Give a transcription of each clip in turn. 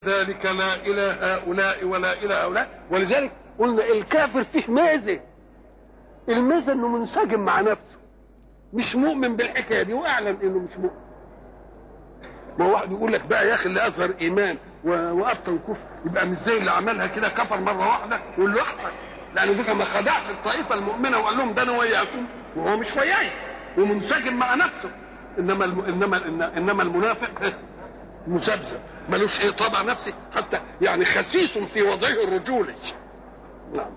ذلك لا إلى هؤلاء ولا إلى هؤلاء ولذلك قلنا الكافر فيه ميزة الميزة انه منسجم مع نفسه مش مؤمن بالحكاية دي واعلن انه مش مؤمن ما هو واحد يقول لك بقى يا اخي اللي اظهر ايمان وابطن كفر يبقى مش زي اللي عملها كده كفر مره واحده يقول له احسن لان ده ما خدعش الطائفه المؤمنه وقال لهم ده انا وياكم وهو مش وياي ومنسجم مع نفسه انما الم... انما انما المنافق مذبذب ملوش ايه طبع نفسي حتى يعني خسيس في وضعه الرجولي نعم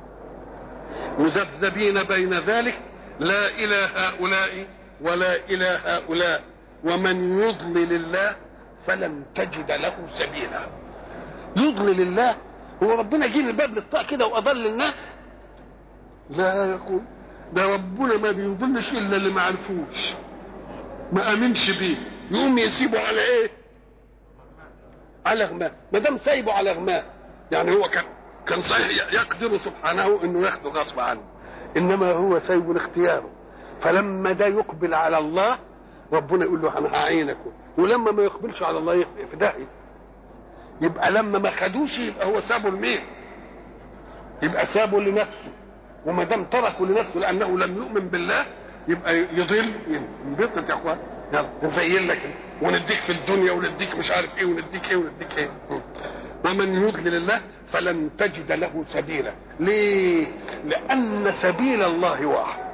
مذبذبين بين ذلك لا الى هؤلاء ولا الى هؤلاء ومن يضلل الله فلن تجد له سبيلا يضلل الله هو ربنا جه الباب للطاعة كده واضل الناس لا يقول ده ربنا ما بيضلش الا اللي ما عرفوش ما امنش بيه يقوم يسيبه على ايه على غماء ما دام سايبه على غماء يعني هو كان كان صحيح يقدر سبحانه انه ياخده غصب عنه انما هو سايبه لاختياره فلما ده يقبل على الله ربنا يقول له انا هعينك ولما ما يقبلش على الله في داهيه يبقى لما ما خدوش يبقى هو سابه لمين يبقى سابه لنفسه وما دام تركه لنفسه لانه لم يؤمن بالله يبقى يضل ينبسط يا اخوان يلا نزين لك ونديك في الدنيا ونديك مش عارف ايه ونديك ايه ونديك ايه ومن يضلل الله فلن تجد له سبيلا ليه لان سبيل الله واحد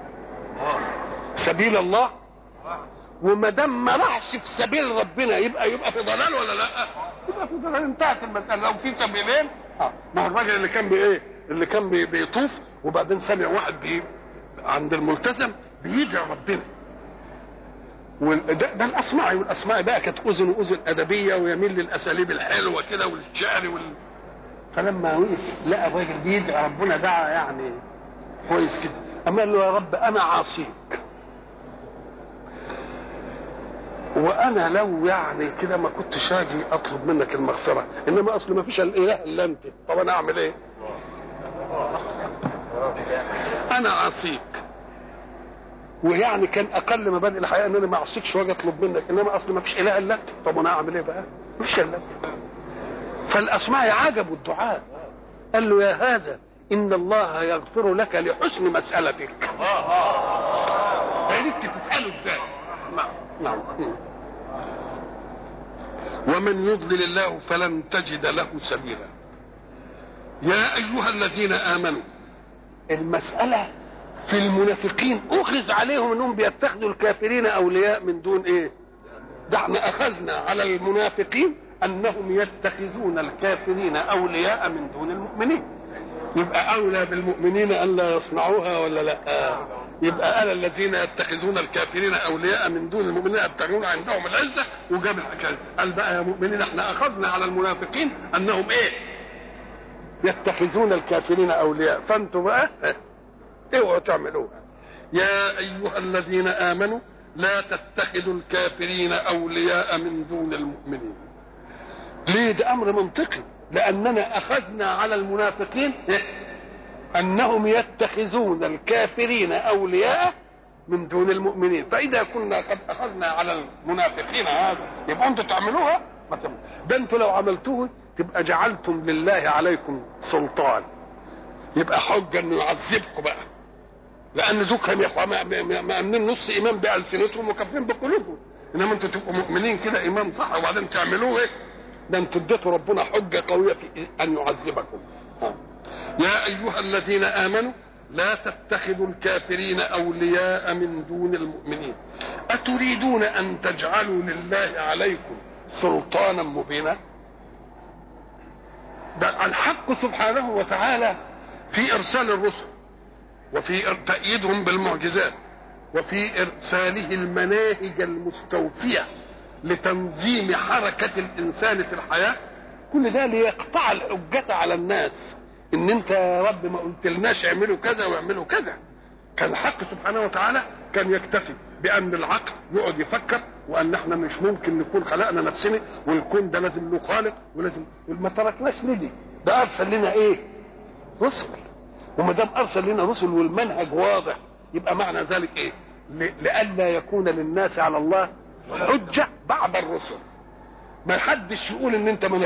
سبيل الله وما دام ما راحش في سبيل ربنا يبقى يبقى في ضلال ولا لا يبقى في ضلال انتهت المساله لو في سبيلين اه ما هو الراجل اللي كان بايه اللي كان بي بيطوف وبعدين سمع واحد بي عند الملتزم بيدعي ربنا وده ده الاصمعي والاصمعي بقى كانت اذن اذن ادبيه ويميل للاساليب الحلوه كده والشعر وال فلما وقف لقى الراجل بيدعي ربنا دعا يعني كويس كده اما قال له يا رب انا عاصيك وانا لو يعني كده ما كنتش هاجي اطلب منك المغفره انما اصل ما فيش الاله الا انت طب انا اعمل ايه انا عاصيك ويعني كان اقل مبادئ الحياه ان انا ما اعصيكش واجي اطلب منك انما اصل ما فيش اله الا انت طب انا اعمل ايه بقى مش الا فالاصمعي عجبوا الدعاء قال له يا هذا ان الله يغفر لك لحسن مسالتك عرفت تساله ازاي نعم نعم ومن يضلل الله فلن تجد له سبيلا يا ايها الذين امنوا المساله في المنافقين اخذ عليهم انهم بيتخذوا الكافرين اولياء من دون ايه ده احنا اخذنا على المنافقين انهم يتخذون الكافرين اولياء من دون المؤمنين يبقى اولى بالمؤمنين ان لا يصنعوها ولا لا يبقى انا الذين يتخذون الكافرين اولياء من دون المؤمنين يبتغون عندهم العزه وجاب الحكايه قال بقى يا مؤمنين احنا اخذنا على المنافقين انهم ايه يتخذون الكافرين اولياء فانتم بقى اوعوا تعملوها يا ايها الذين امنوا لا تتخذوا الكافرين اولياء من دون المؤمنين ليه ده امر منطقي لاننا اخذنا على المنافقين انهم يتخذون الكافرين اولياء من دون المؤمنين فاذا كنا قد اخذنا على المنافقين هذا يبقى انتم تعملوها ده انتم لو عملتوه تبقى جعلتم لله عليكم سلطان يبقى حجه انه يعذبكم بقى لان دول كانوا يا اخوان مامنين نص ايمان بالسنتهم وكافرين بقلوبهم انما انتوا تبقوا مؤمنين كده ايمان صح وبعدين تعملوه ايه ده انتوا اديتوا ربنا حجه قويه في ان يعذبكم يا ايها الذين امنوا لا تتخذوا الكافرين اولياء من دون المؤمنين اتريدون ان تجعلوا لله عليكم سلطانا مبينا ده الحق سبحانه وتعالى في ارسال الرسل وفي تأييدهم بالمعجزات وفي ارساله المناهج المستوفيه لتنظيم حركه الانسان في الحياه كل ده ليقطع الحجه على الناس ان انت يا رب ما قلتلناش اعملوا كذا واعملوا كذا كان الحق سبحانه وتعالى كان يكتفي بان العقل يقعد يفكر وان احنا مش ممكن نكون خلقنا نفسنا والكون ده لازم له خالق ولازم ما تركناش ندي ده ارسل لنا ايه رسل وما دام ارسل لنا رسل والمنهج واضح يبقى معنى ذلك ايه لئلا يكون للناس على الله حجه بعد الرسل ما حدش يقول ان انت ما